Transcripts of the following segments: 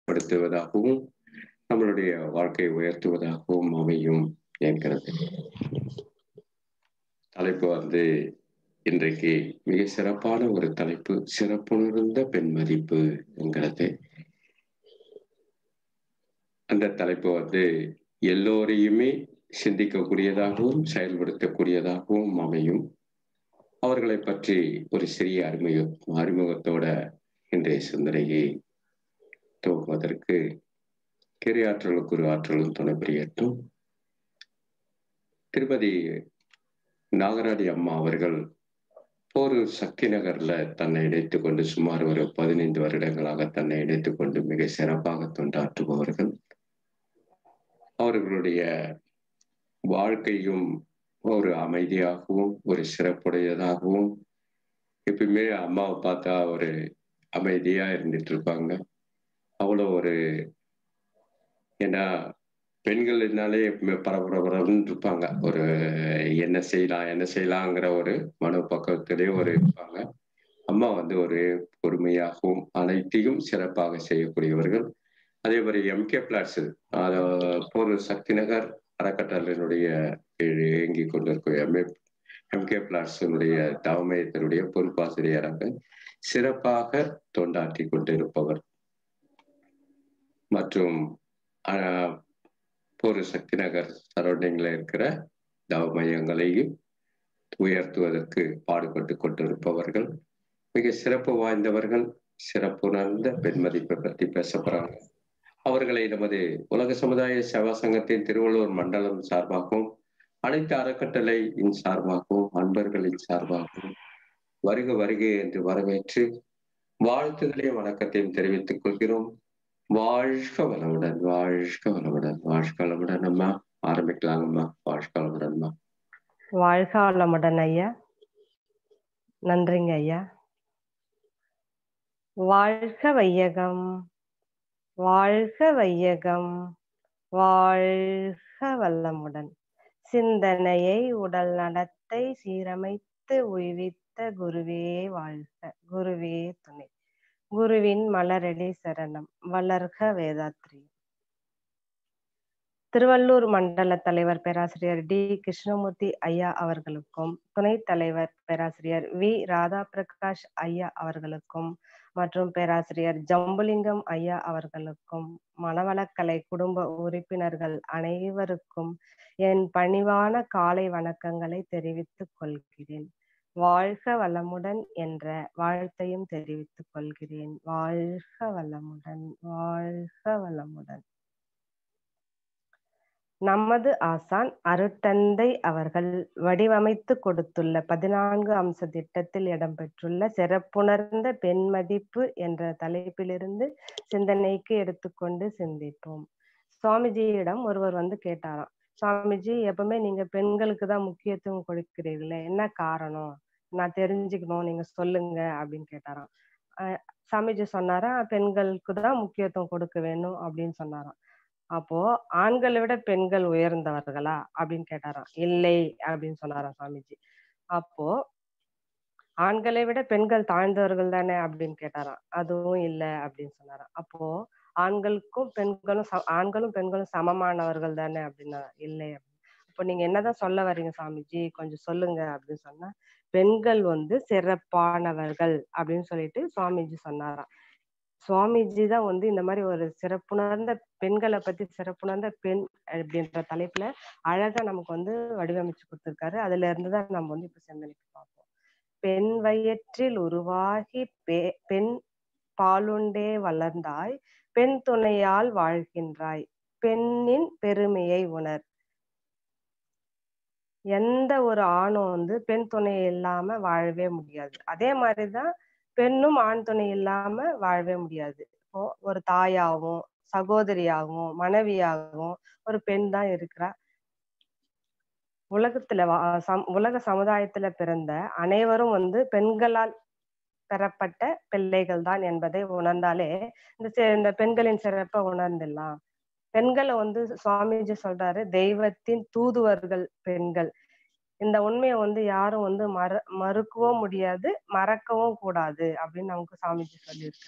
படுத்துவதாகவும் நம்மளுடைய வாழ்க்கையை உயர்த்துவதாகவும் அமையும் என்கிறது தலைப்பு வந்து இன்றைக்கு மிக சிறப்பான ஒரு தலைப்பு சிறப்புணர்ந்த பெண் மதிப்பு என்கிறது அந்த தலைப்பு வந்து எல்லோரையுமே சிந்திக்கக்கூடியதாகவும் செயல்படுத்தக்கூடியதாகவும் அமையும் அவர்களை பற்றி ஒரு சிறிய அறிமுக அறிமுகத்தோட இன்றைய சிந்தனையை துவங்குவதற்கு கிரியாற்றலும் குரு ஆற்றலும் துணை புரியட்டும் திருப்பதி நாகராடி அம்மா அவர்கள் போரூர் சக்தி நகர்ல தன்னை இணைத்துக் கொண்டு சுமார் ஒரு பதினைந்து வருடங்களாக தன்னை இணைத்துக் கொண்டு மிக சிறப்பாக தொண்டாற்றுபவர்கள் அவர்களுடைய வாழ்க்கையும் ஒரு அமைதியாகவும் ஒரு சிறப்புடையதாகவும் எப்பயுமே அம்மாவை பார்த்தா ஒரு அமைதியா இருந்துட்டு இருப்பாங்க அவ்வளோ ஒரு ஏன்னா பெண்கள் என்னாலே எப்பவுமே பரபரபரன்னு இருப்பாங்க ஒரு என்ன செய்யலாம் என்ன செய்யலாங்கிற ஒரு மனோ பக்கத்திலே ஒரு இருப்பாங்க அம்மா வந்து ஒரு பொறுமையாகவும் அனைத்தையும் சிறப்பாக செய்யக்கூடியவர்கள் அதே மாதிரி எம்கே பிளாட்ஸ் போர் சக்தி நகர் அறக்கட்டளையினுடைய இயங்கி கொண்டிருக்கும் எம்ஏ எம்கே பிளாட்ஸினுடைய தவமயத்தினுடைய பொறுப்பாசிரியராக சிறப்பாக தொண்டாற்றி கொண்டிருப்பவர் மற்றும் போர் சக்தி நகர் சரௌண்டிங்ல இருக்கிற தவ மையங்களையும் உயர்த்துவதற்கு பாடுபட்டு கொண்டிருப்பவர்கள் மிக சிறப்பு வாய்ந்தவர்கள் சிறப்புணர்ந்த பெண் மதிப்பை பற்றி பேச போறாங்க அவர்களை நமது உலக சமுதாய சேவா சங்கத்தின் திருவள்ளூர் மண்டலம் சார்பாகவும் அனைத்து அறக்கட்டளையின் சார்பாகவும் அன்பர்களின் சார்பாகவும் வருக வருக என்று வரவேற்று வாழ்த்துகளையும் வணக்கத்தையும் தெரிவித்துக் கொள்கிறோம் வாழ்க வளமுடன் வாழ்க வளமுடன் வாழ்க வளமுடன் அம்மா ஆரம்பிக்கலாங்கம்மா வாழ்க வளமுடன்மா வாழ்க வளமுடன் ஐயா நன்றிங்க ஐயா வாழ்க வையகம் வாழ்க வையகம் வாழ்க வல்லமுடன் சிந்தனையை உடல் நடத்தை சீரமைத்து உய்வித்த குருவே வாழ்க குருவே துணை குருவின் மலரடி சரணம் வளர்க வேதாத்ரி திருவள்ளூர் மண்டல தலைவர் பேராசிரியர் டி கிருஷ்ணமூர்த்தி ஐயா அவர்களுக்கும் துணைத் தலைவர் பேராசிரியர் வி ராதா பிரகாஷ் ஐயா அவர்களுக்கும் மற்றும் பேராசிரியர் ஜம்புலிங்கம் ஐயா அவர்களுக்கும் மனவளக்கலை குடும்ப உறுப்பினர்கள் அனைவருக்கும் என் பணிவான காலை வணக்கங்களை தெரிவித்துக் கொள்கிறேன் வாழ்க வளமுடன் என்ற வாழ்த்தையும் தெரிவித்துக் கொள்கிறேன் வாழ்க வளமுடன் வாழ்க வளமுடன் நமது ஆசான் அருட்தந்தை அவர்கள் வடிவமைத்து கொடுத்துள்ள பதினான்கு அம்ச திட்டத்தில் இடம்பெற்றுள்ள சிறப்புணர்ந்த பெண் மதிப்பு என்ற தலைப்பிலிருந்து சிந்தனைக்கு எடுத்துக்கொண்டு சிந்திப்போம் சுவாமிஜியிடம் ஒருவர் வந்து கேட்டாராம் சுவாமிஜி எப்பவுமே நீங்க பெண்களுக்கு தான் முக்கியத்துவம் கொடுக்கிறீர்களே என்ன காரணம் நான் தெரிஞ்சுக்கணும் நீங்க சொல்லுங்க அப்படின்னு கேட்டாராம் சாமிஜி சொன்னாரா பெண்களுக்கு தான் முக்கியத்துவம் கொடுக்க வேணும் அப்படின்னு சொன்னாராம் அப்போ ஆண்களை விட பெண்கள் உயர்ந்தவர்களா அப்படின்னு கேட்டாராம் இல்லை அப்படின்னு சொன்னாராம் சுவாமிஜி அப்போ ஆண்களை விட பெண்கள் தாழ்ந்தவர்கள் தானே அப்படின்னு கேட்டாராம் அதுவும் இல்லை அப்படின்னு சொன்னாராம் அப்போ ஆண்களுக்கும் பெண்களும் ஆண்களும் பெண்களும் சமமானவர்கள் தானே அப்படின்னா இல்லை அப்போ நீங்க என்னதான் சொல்ல வரீங்க சாமிஜி கொஞ்சம் சொல்லுங்க அப்படின்னு சொன்னா பெண்கள் வந்து சிறப்பானவர்கள் அப்படின்னு சொல்லிட்டு சுவாமிஜி சொன்னாராம் சுவாமிஜி தான் வந்து இந்த மாதிரி ஒரு சிறப்புணர்ந்த பெண்களை பத்தி சிறப்புணர்ந்த பெண் அப்படின்ற தலைப்புல அழகா நமக்கு வந்து வடிவமைச்சு கொடுத்திருக்காரு அதுல இருந்துதான் நம்ம வந்து இப்ப சிந்தனைக்கு பார்ப்போம் பெண் வயிற்றில் உருவாகி பெண் பாலுண்டே வளர்ந்தாய் பெண் துணையால் வாழ்கின்றாய் பெண்ணின் பெருமையை உணர் எந்த ஒரு ஆணும் வந்து பெண் துணை இல்லாம வாழவே முடியாது அதே மாதிரிதான் பெண்ணும் ஆண் துணை இல்லாம வாழவே முடியாது இப்போ ஒரு தாயாகவும் சகோதரியாகவும் மனைவியாகவும் ஒரு பெண் தான் இருக்கிறா உலகத்துல உலக சமுதாயத்துல பிறந்த அனைவரும் வந்து பெண்களால் பெறப்பட்ட பிள்ளைகள் தான் என்பதை உணர்ந்தாலே இந்த இந்த பெண்களின் சிறப்பை உணர்ந்துடலாம் பெண்களை வந்து சுவாமிஜி சொல்றாரு தெய்வத்தின் தூதுவர்கள் பெண்கள் இந்த உண்மையை வந்து யாரும் வந்து மற மறுக்கவும் முடியாது மறக்கவும் கூடாது அப்படின்னு நமக்கு சாமிஜி சொல்லியிருக்காரு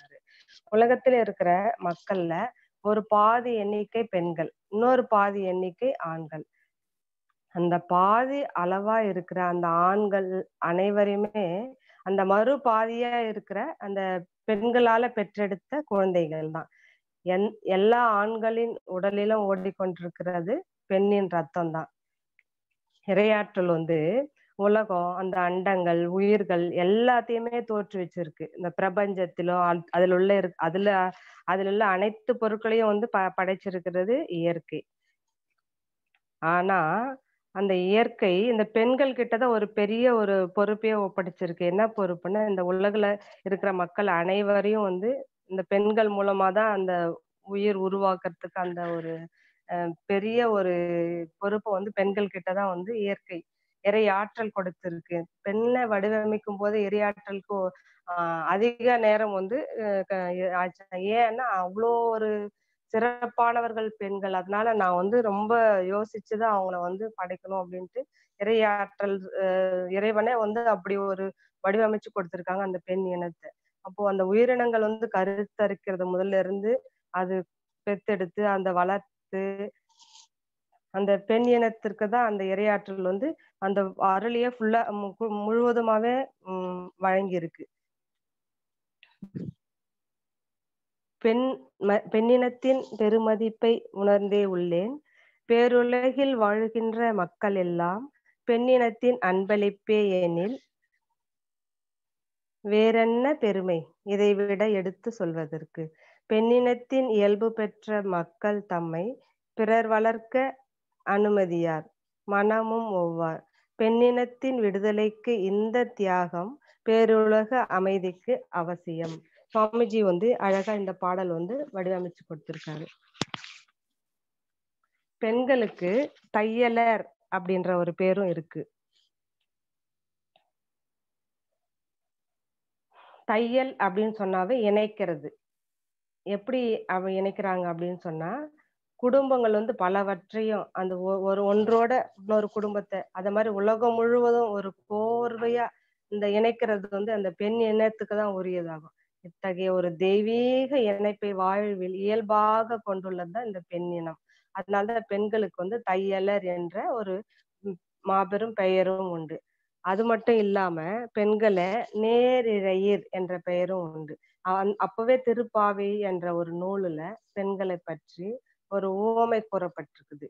உலகத்துல இருக்கிற மக்கள்ல ஒரு பாதி எண்ணிக்கை பெண்கள் இன்னொரு பாதி எண்ணிக்கை ஆண்கள் அந்த பாதி அளவா இருக்கிற அந்த ஆண்கள் அனைவரையுமே அந்த மறு பாதியா இருக்கிற அந்த பெண்களால பெற்றெடுத்த குழந்தைகள் தான் என் எல்லா ஆண்களின் உடலிலும் ஓடிக்கொண்டிருக்கிறது பெண்ணின் ரத்தம் தான் இரையாற்றல் வந்து உலகம் அந்த அண்டங்கள் உயிர்கள் எல்லாத்தையுமே தோற்றுவிச்சிருக்கு இந்த பிரபஞ்சத்திலும் அல்- அதுல உள்ள இரு அதுல அதுல உள்ள அனைத்து பொருட்களையும் வந்து ப படைச்சிருக்கிறது இயற்கை ஆனா அந்த இயற்கை இந்த பெண்கள் கிட்டதான் ஒரு பெரிய ஒரு பொறுப்பையே ஒப்படைச்சிருக்கு என்ன பொறுப்புன்னா இந்த உலகுல இருக்கிற மக்கள் அனைவரையும் வந்து இந்த பெண்கள் மூலமா தான் அந்த உயிர் உருவாக்குறதுக்கு அந்த ஒரு அஹ், பெரிய ஒரு பொறுப்பை வந்து பெண்கள் கிட்டதான் வந்து இயற்கை இறை ஆற்றல் கொடுத்திருக்கு பெண்ணை வடிவமைக்கும் போது இறையாற்றலுக்கு ஆஹ் அதிக நேரம் வந்து அஹ் க- ஆச்சு. ஏன்னா அவ்வளோ ஒரு சிறப்பானவர்கள் பெண்கள் அதனால நான் வந்து ரொம்ப யோசிச்சுதான் அவங்கள வந்து படைக்கணும் அப்படின்ட்டு இறையாற்றல் அஹ் இறைவனே வந்து அப்படி ஒரு வடிவமைச்சு கொடுத்திருக்காங்க அந்த பெண் இனத்தை அப்போ அந்த உயிரினங்கள் வந்து கருத்தரிக்கிறது முதல்ல இருந்து அது பெத்தெடுத்து அந்த வளர்த்து அந்த பெண் இனத்திற்கு தான் அந்த இரையாற்றல் வந்து அந்த அருளியே ஃபுல்லா முழுவதுமாவே உம் வழங்கி இருக்கு பெண் ம- பெண்ணினத்தின் பெருமதிப்பை உணர்ந்தே உள்ளேன் பேருலகில் வாழ்கின்ற மக்கள் எல்லாம் பெண்ணினத்தின் அன்பளிப்பே எனில் வேறென்ன பெருமை இதைவிட எடுத்து சொல்வதற்கு பெண்ணினத்தின் இயல்பு பெற்ற மக்கள் தம்மை பிறர் வளர்க்க அனுமதியார் மனமும் ஒவ்வார் பெண்ணினத்தின் விடுதலைக்கு இந்த தியாகம் பேருலக அமைதிக்கு அவசியம் சுவாமிஜி வந்து அழகா இந்த பாடல் வந்து வடிவமைச்சு கொடுத்திருக்காரு பெண்களுக்கு தையலர் அப்படின்ற ஒரு பேரும் இருக்கு தையல் அப்படின்னு சொன்னாவே இணைக்கிறது எப்படி அவ இணைக்கிறாங்க அப்படின்னு சொன்னா குடும்பங்கள் வந்து பலவற்றையும் அந்த ஒ- ஒரு ஒன்றோட இன்னொரு குடும்பத்தை அத மாதிரி உலகம் முழுவதும் ஒரு கோர்வையா இந்த இணைக்கிறது வந்து அந்த பெண் இனத்துக்கு தான் உரியதாகும் இத்தகைய ஒரு தெய்வீக இணைப்பை வாழ்வில் இயல்பாக கொண்டுள்ளது தான் இந்த பெண் இனம் அதனாலதான் பெண்களுக்கு வந்து தையலர் என்ற ஒரு ம், மாபெரும் பெயரும் உண்டு அது மட்டும் இல்லாம பெண்களை நேரிழையீர் என்ற பெயரும் உண்டு அ- அப்பவே திருப்பாவை என்ற ஒரு நூலுல பெண்களை பற்றி ஒரு உவமை கூறப்பட்டிருக்குது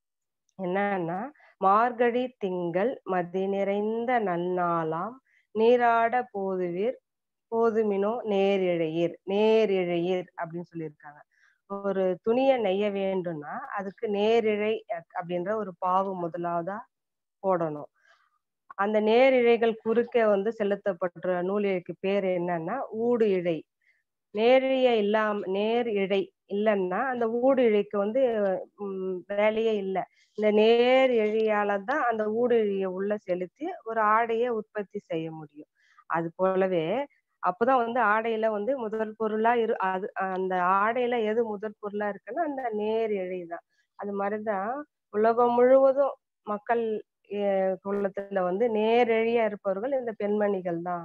என்னன்னா மார்கழி திங்கள் மதி நிறைந்த நன்னாளாம் நீராட போதுவீர் போதுமினோ நேரிழையீர் நேரிழையீர் அப்படின்னு சொல்லியிருக்காங்க ஒரு துணியை நெய்ய வேண்டும்னா அதுக்கு நேரிழை அ- அப்படின்ற ஒரு பாவு முதலாவதா போடணும் அந்த நேரிழைகள் குறுக்கே வந்து செலுத்தப்படுற நூலிழைக்கு பேர் என்னன்னா ஊடு இழை நேரிய இல்லாம நேர் இழை இல்லைன்னா அந்த ஊடு இழைக்கு வந்து உம் வேலையே இல்லை இந்த நேர் இழையால தான் அந்த ஊடு இழைய உள்ள செலுத்தி ஒரு ஆடையை உற்பத்தி செய்ய முடியும் அது போலவே அப்பதான் வந்து ஆடையில வந்து முதல் பொருளா இரு அது அந்த ஆடையில எது முதல் பொருளா இருக்குன்னா அந்த நேர் இழை தான் அது மாதிரிதான் உலகம் முழுவதும் மக்கள் அஹ் குலத்துல வந்து நேரழியா இருப்பவர்கள் இந்த பெண்மணிகள் தான்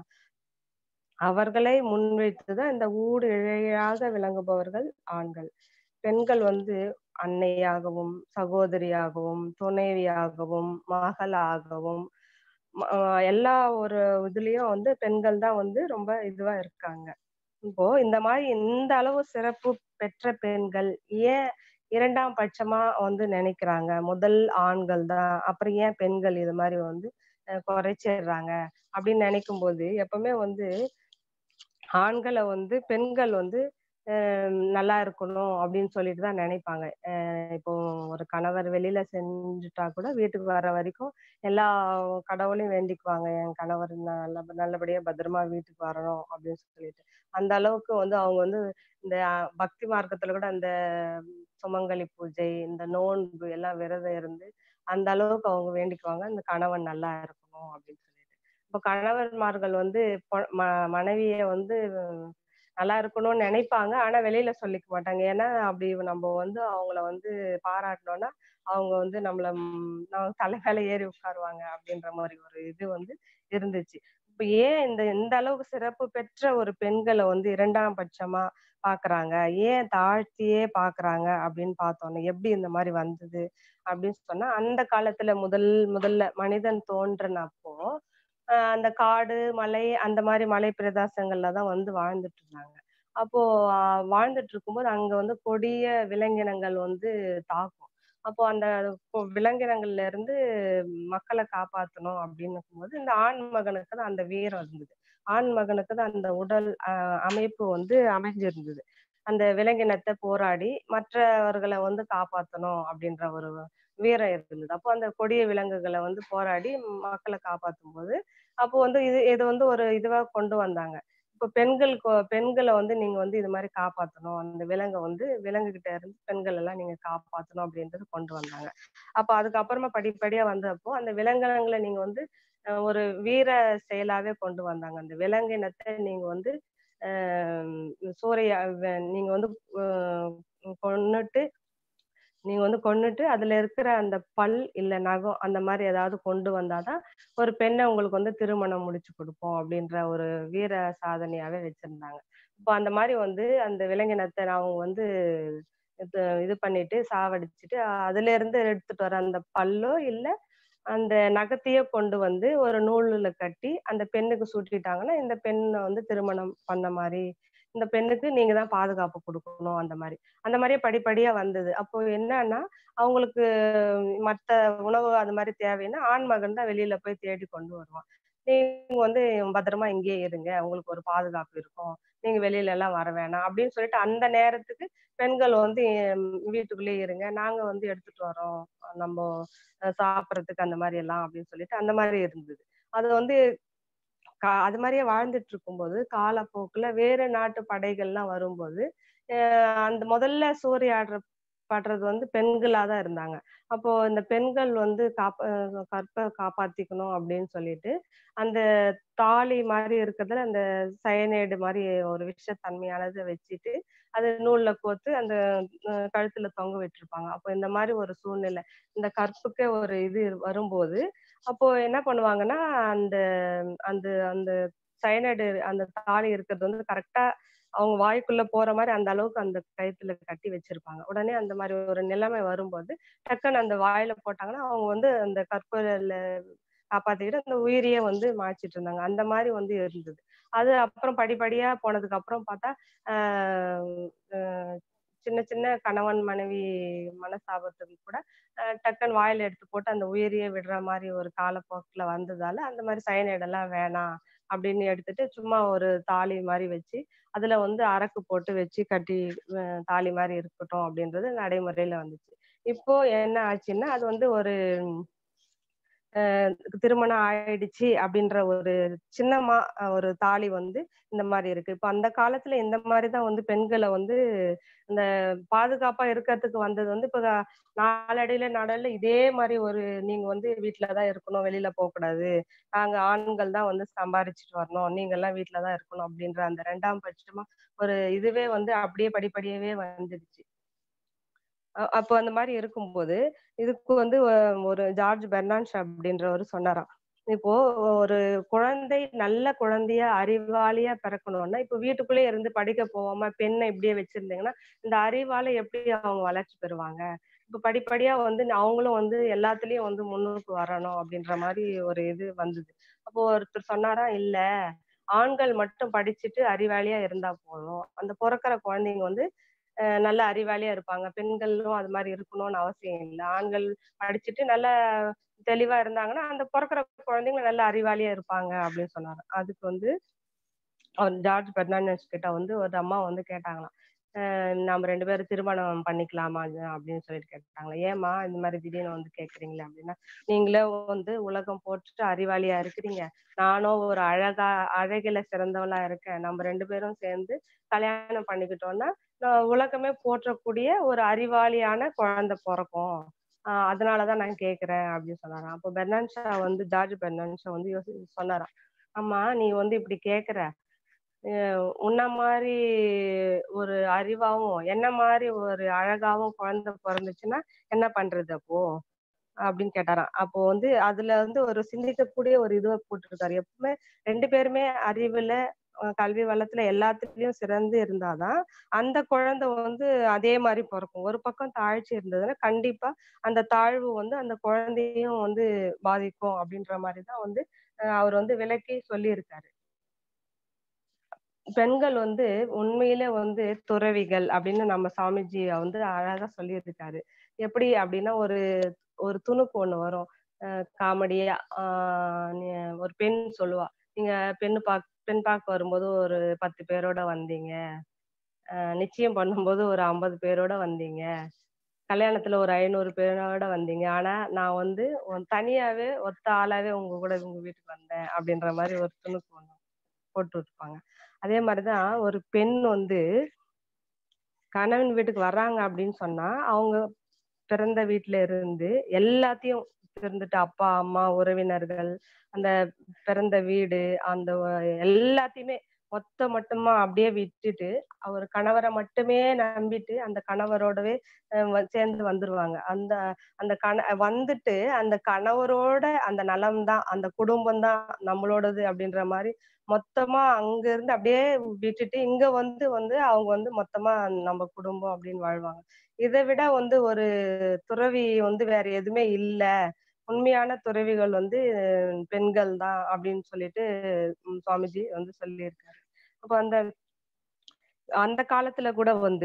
அவர்களை முன்வைத்துதான் இந்த ஊடு இழையாக விளங்குபவர்கள் ஆண்கள் பெண்கள் வந்து அன்னையாகவும் சகோதரியாகவும் துணைவியாகவும் மகளாகவும் ம- ஆஹ் எல்லா ஒரு இதுலயும் வந்து பெண்கள் தான் வந்து ரொம்ப இதுவா இருக்காங்க இப்போ இந்த மாதிரி இந்த அளவு சிறப்பு பெற்ற பெண்கள் ஏன் இரண்டாம் பட்சமா வந்து நினைக்கிறாங்க முதல் ஆண்கள் தான் அப்புறம் ஏன் பெண்கள் இது மாதிரி வந்து அஹ் குறைச்சிடுறாங்க அப்படின்னு நினைக்கும் போது எப்பவுமே வந்து ஆண்களை வந்து பெண்கள் வந்து அஹ் நல்லா இருக்கணும் அப்படின்னு சொல்லிட்டு தான் நினைப்பாங்க அஹ் இப்போ ஒரு கணவர் வெளியில செஞ்சுட்டா கூட வீட்டுக்கு வர வரைக்கும் எல்லா கடவுளையும் வேண்டிக்குவாங்க என் கணவர் நல்ல நல்லபடியா பத்திரமா வீட்டுக்கு வரணும் அப்படின்னு சொல்லிட்டு அந்த அளவுக்கு வந்து அவங்க வந்து இந்த அஹ், பக்தி மார்க்கத்துல கூட அந்த சுமங்கலி பூஜை இந்த நோன்பு எல்லாம் விரதம் இருந்து அந்த அளவுக்கு அவங்க வேண்டிக்குவாங்க இந்த கணவன் நல்லா இருக்கணும் அப்படின்னு சொல்லிட்டு இப்போ கணவன்மார்கள் வந்து பொ- ம- மனைவிய வந்து நல்லா இருக்கணும்னு நினைப்பாங்க ஆனா வெளியில சொல்லிக்க மாட்டாங்க ஏன்னா அப்படி நம்ம வந்து அவங்கள வந்து பாராட்டினோம்னா அவங்க வந்து நம்மள ம், நம்ம தலை மேல ஏறி உட்காருவாங்க அப்படின்ற மாதிரி ஒரு இது வந்து இருந்துச்சு இப்ப ஏன் இந்த இந்த அளவுக்கு சிறப்பு பெற்ற ஒரு பெண்களை வந்து இரண்டாம் பட்சமா பாக்குறாங்க ஏன் தாழ்த்தியே பாக்குறாங்க அப்படின்னு பார்த்தோன்னே எப்படி இந்த மாதிரி வந்தது அப்படின்னு சொன்னா அந்த காலத்துல முதல் முதல்ல மனிதன் தோன்றினப்போ ஆஹ் அந்த காடு மலை அந்த மாதிரி மலை பிரதேசங்கள்ல தான் வந்து வாழ்ந்துட்டு இருந்தாங்க அப்போ ஆஹ் வாழ்ந்துட்டு இருக்கும்போது அங்க வந்து கொடிய விலங்கினங்கள் வந்து தாக்கும் அப்போ அந்த கொ- விலங்கினங்கள்ல இருந்து மக்களை காப்பாத்தணும் அப்படின்னு இருக்கும்போது இந்த ஆண் மகனுக்கு தான் அந்த வீரம் இருந்தது ஆண் மகனுக்கு தான் அந்த உடல் ஆஹ் அமைப்பு வந்து அமைஞ்சிருந்தது அந்த விலங்கினத்தை போராடி மற்றவர்களை வந்து காப்பாத்தணும் அப்படின்ற ஒரு வீரம் இருந்தது அப்போ அந்த கொடிய விலங்குகளை வந்து போராடி மக்களை காப்பாத்தும் போது அப்போ வந்து இது இது வந்து ஒரு இதுவா கொண்டு வந்தாங்க இப்போ பெண்கள் கொ- பெண்களை வந்து நீங்க வந்து இது மாதிரி காப்பாத்தணும் அந்த விலங்கை வந்து விலங்கு கிட்ட இருந்து பெண்கள் எல்லாம் நீங்க காப்பாத்தணும் அப்படின்றது கொண்டு வந்தாங்க அப்ப அதுக்கப்புறமா படிப்படியா வந்தப்போ அந்த விலங்கினங்களை நீங்க வந்து அஹ், ஒரு வீர செயலாவே கொண்டு வந்தாங்க அந்த விலங்கினத்தை நீங்க வந்து ஆஹ் சூறைய வ- நீங்க வந்து ஆஹ் கொன்னுட்டு நீங்க வந்து கொன்னுட்டு அதுல இருக்கிற அந்த பல் இல்ல நகம் அந்த மாதிரி ஏதாவது கொண்டு வந்தாதான் ஒரு பெண்ணை உங்களுக்கு வந்து திருமணம் முடிச்சு கொடுப்போம் அப்படின்ற ஒரு வீர சாதனையாவே வச்சிருந்தாங்க இப்போ அந்த மாதிரி வந்து அந்த விலங்கினத்தை அவங்க வந்து இது இது பண்ணிட்டு சாவடிச்சுட்டு அதுல இருந்து எடுத்துட்டு வர அந்த பல்லோ இல்ல அந்த நகத்தையே கொண்டு வந்து ஒரு நூலுல கட்டி அந்த பெண்ணுக்கு சூட்டிட்டாங்கன்னா இந்த பெண்ணை வந்து திருமணம் பண்ண மாதிரி இந்த பெண்ணுக்கு நீங்க தான் பாதுகாப்பு கொடுக்கணும் அந்த மாதிரி அந்த மாதிரியே படிப்படியா வந்தது அப்போ என்னன்னா அவங்களுக்கு மத்த உணவு அது மாதிரி தேவைன்னா ஆண் மகன் தான் வெளியில போய் தேடி கொண்டு வருவான் நீங்க வந்து பத்திரமா இங்கேயே இருங்க உங்களுக்கு ஒரு பாதுகாப்பு இருக்கும் நீங்க வெளியில எல்லாம் வர வேணாம் அப்படின்னு சொல்லிட்டு அந்த நேரத்துக்கு பெண்கள் வந்து ஹம், வீட்டுக்குள்ளேயே இருங்க நாங்க வந்து எடுத்துட்டு வரோம் நம்ம அஹ், சாப்பிடறதுக்கு அந்த மாதிரி எல்லாம் அப்படின்னு சொல்லிட்டு அந்த மாதிரி இருந்தது அது வந்து கா- அது மாதிரியே வாழ்ந்துட்டு இருக்கும்போது காலப்போக்குல வேற நாட்டு படைகள்லாம் வரும்போது அஹ் அந்த முதல்ல சூறையாடுற படுறது வந்து பெண்களா தான் இருந்தாங்க அப்போ இந்த பெண்கள் வந்து காப்ப அஹ் கற்பை காப்பாத்திக்கணும் அப்படின்னு சொல்லிட்டு அந்த தாலி மாதிரி இருக்கிறதுல அந்த சயனைடு மாதிரி ஒரு விஷத்தன்மையானதை வச்சுட்டு அது நூல்ல கோத்து அந்த அஹ் கழுத்துல தொங்க விட்டுருப்பாங்க அப்போ இந்த மாதிரி ஒரு சூழ்நிலை இந்த கற்புக்கே ஒரு இது வரும்போது அப்போ என்ன பண்ணுவாங்கன்னா அந்த அந்த அந்த சயனைடு அந்த தாலி இருக்கிறது வந்து கரெக்டா அவங்க வாய்க்குள்ள போற மாதிரி அந்த அளவுக்கு அந்த கயித்துல கட்டி வச்சிருப்பாங்க உடனே அந்த மாதிரி ஒரு நிலைமை வரும்போது டக்குன்னு அந்த வாயில போட்டாங்கன்னா அவங்க வந்து அந்த கற்பூரில காப்பாத்திக்கிட்டு அந்த உயிரியே வந்து மாய்ச்சிட்டு இருந்தாங்க அந்த மாதிரி வந்து இருந்தது அது அப்புறம் படிப்படியா போனதுக்கு அப்புறம் பார்த்தா ஆஹ் ஆஹ் சின்ன சின்ன கணவன் மனைவி மனஸ்தாபத்துக்கு கூட ஆஹ் டக்குன்னு வாயில எடுத்து போட்டு அந்த உயிரியே விடுற மாதிரி ஒரு காலப்போக்குல வந்ததால அந்த மாதிரி சயனைடு எல்லாம் வேணாம் அப்படின்னு எடுத்துட்டு சும்மா ஒரு தாலி மாதிரி வச்சு அதுல வந்து அரக்கு போட்டு வச்சு கட்டி அஹ் தாலி மாதிரி இருக்கட்டும் அப்படின்றது நடைமுறையில வந்துச்சு இப்போ என்ன ஆச்சுன்னா அது வந்து ஒரு அஹ் திருமணம் ஆயிடுச்சு அப்படின்ற ஒரு சின்னமா அஹ் ஒரு தாலி வந்து இந்த மாதிரி இருக்கு இப்ப அந்த காலத்துல இந்த மாதிரிதான் வந்து பெண்களை வந்து இந்த பாதுகாப்பா இருக்கிறதுக்கு வந்தது வந்து இப்ப நாளடையில நாளடையில இதே மாதிரி ஒரு நீங்க வந்து வீட்டுலதான் இருக்கணும் வெளியில போக கூடாது நாங்க ஆண்கள் தான் வந்து சம்பாரிச்சிட்டு வரணும் நீங்க எல்லாம் வீட்டுலதான் இருக்கணும் அப்படின்ற அந்த ரெண்டாம் பட்சமா ஒரு இதுவே வந்து அப்படியே படிப்படியாவே வந்துடுச்சு அ- அப்போ அந்த மாதிரி இருக்கும்போது இதுக்கு வந்து அஹ், ஒரு ஜார்ஜ் பெர்னான்ஷா அப்படின்றவர் சொன்னாராம் இப்போ ஒரு குழந்தை நல்ல குழந்தையா அறிவாளியா பிறக்கணும்னா இப்போ வீட்டுக்குள்ளே இருந்து படிக்க போகாம பெண்ணை இப்படியே வச்சிருந்தீங்கன்னா இந்த அறிவால எப்படி அவங்க வளர்ச்சி பெறுவாங்க இப்ப படிப்படியா வந்து அவங்களும் வந்து எல்லாத்துலயும் வந்து முன்னுக்கு வரணும் அப்படின்ற மாதிரி ஒரு இது வந்தது அப்போ ஒருத்தர் சொன்னாரா இல்ல ஆண்கள் மட்டும் படிச்சுட்டு அறிவாளியா இருந்தா போதும் அந்த பிறக்கிற குழந்தைங்க வந்து அஹ் நல்ல அறிவாளியா இருப்பாங்க பெண்களும் அது மாதிரி இருக்கணும்னு அவசியம் இல்லை ஆண்கள் படிச்சுட்டு நல்ல தெளிவா இருந்தாங்கன்னா அந்த பிறக்கிற குழந்தைங்க நல்ல அறிவாளியா இருப்பாங்க அப்படின்னு சொன்னாரு அதுக்கு வந்து அவர் ஜார்ஜ் பெர்னாண்டஸ் கிட்ட வந்து ஒரு அம்மா வந்து கேட்டாங்களாம் அஹ் நம்ம ரெண்டு பேரும் திருமணம் பண்ணிக்கலாமா அது அப்படின்னு சொல்லிட்டு கேட்டாங்களா ஏமா இந்த மாதிரி திடீர்னு வந்து கேக்குறீங்களே அப்படின்னா நீங்களே வந்து உலகம் போட்டுட்டு அறிவாளியா இருக்கிறீங்க நானும் ஒரு அழகா அழகில சிறந்தவளா இருக்கேன் நம்ம ரெண்டு பேரும் சேர்ந்து கல்யாணம் பண்ணிக்கிட்டோம்னா நான் உலகமே போற்றக்கூடிய ஒரு அறிவாளியான குழந்தை பிறக்கும் ஆஹ் அதனாலதான் நான் கேக்குறேன் அப்படின்னு சொன்னாராம் அப்போ பெர்னான்ஷா வந்து ஜார்ஜ் பெர்னான்ஷா வந்து யோசி சொன்னாராம் ஆமா நீ வந்து இப்படி கேக்குற அஹ் உன்ன மாதிரி ஒரு அறிவாவும் என்ன மாதிரி ஒரு அழகாவும் குழந்தை பிறந்துச்சுன்னா என்ன பண்றது அப்போ அப்படின்னு கேட்டாராம் அப்போ வந்து அதுல வந்து ஒரு சிந்திக்கக்கூடிய ஒரு இதுவை போட்டிருக்காரு எப்பவுமே ரெண்டு பேருமே அறிவுல அஹ் கல்வி வளத்துல எல்லாத்துலயும் சிறந்து இருந்தாதான் அந்த குழந்தை வந்து அதே மாதிரி பிறக்கும் ஒரு பக்கம் தாழ்ச்சி இருந்ததுன்னா கண்டிப்பா அந்த தாழ்வு வந்து அந்த குழந்தையும் வந்து பாதிக்கும் அப்படின்ற மாதிரிதான் வந்து அஹ் அவர் வந்து விளக்கி சொல்லியிருக்காரு பெண்கள் வந்து உண்மையிலே வந்து துறவிகள் அப்படின்னு நம்ம சாமிஜி வந்து அழகா சொல்லியிருக்காரு எப்படி அப்படின்னா ஒரு ஒரு துணுக்கு ஒண்ணு வரும் காமெடியா ஆஹ் ஒரு பெண் சொல்லுவா நீங்க பெண்ணு பாக் பெண் பார்க்க வரும்போது ஒரு பத்து பேரோட வந்தீங்க ஆஹ் நிச்சயம் பண்ணும்போது ஒரு ஐம்பது பேரோட வந்தீங்க கல்யாணத்துல ஒரு ஐநூறு பேரோட வந்தீங்க ஆனா நான் வந்து ஒரு தனியாவே ஒத்த ஆளாவே உங்க கூட உங்க வீட்டுக்கு வந்தேன் அப்படின்ற மாதிரி ஒரு துணுக்கு ஒண்ணு போட்டு விட்டுருப்பாங்க அதே மாதிரிதான் ஒரு பெண் வந்து கணவன் வீட்டுக்கு வர்றாங்க அப்படின்னு சொன்னா அவங்க பிறந்த வீட்டுல இருந்து எல்லாத்தையும் இருந்துட்டு அப்பா அம்மா உறவினர்கள் அந்த பிறந்த வீடு அந்த எல்லாத்தையுமே மொத்த மட்டுமா அப்படியே விட்டுட்டு அவர் கணவரை மட்டுமே நம்பிட்டு அந்த கணவரோடவே சேர்ந்து வந்துருவாங்க அந்த அந்த கண வந்துட்டு அந்த கணவரோட அந்த நலம் தான் அந்த குடும்பம் தான் நம்மளோடது அப்படின்ற மாதிரி மொத்தமா அங்க இருந்து அப்படியே விட்டுட்டு இங்க வந்து வந்து அவங்க வந்து மொத்தமா நம்ம குடும்பம் அப்படின்னு வாழ்வாங்க இதை விட வந்து ஒரு துறவி வந்து வேற எதுவுமே இல்ல உண்மையான துறவிகள் வந்து பெண்கள் தான் அப்படின்னு சொல்லிட்டு சுவாமிஜி வந்து சொல்லியிருக்காரு அப்போ அந்த அந்த காலத்துல கூட வந்து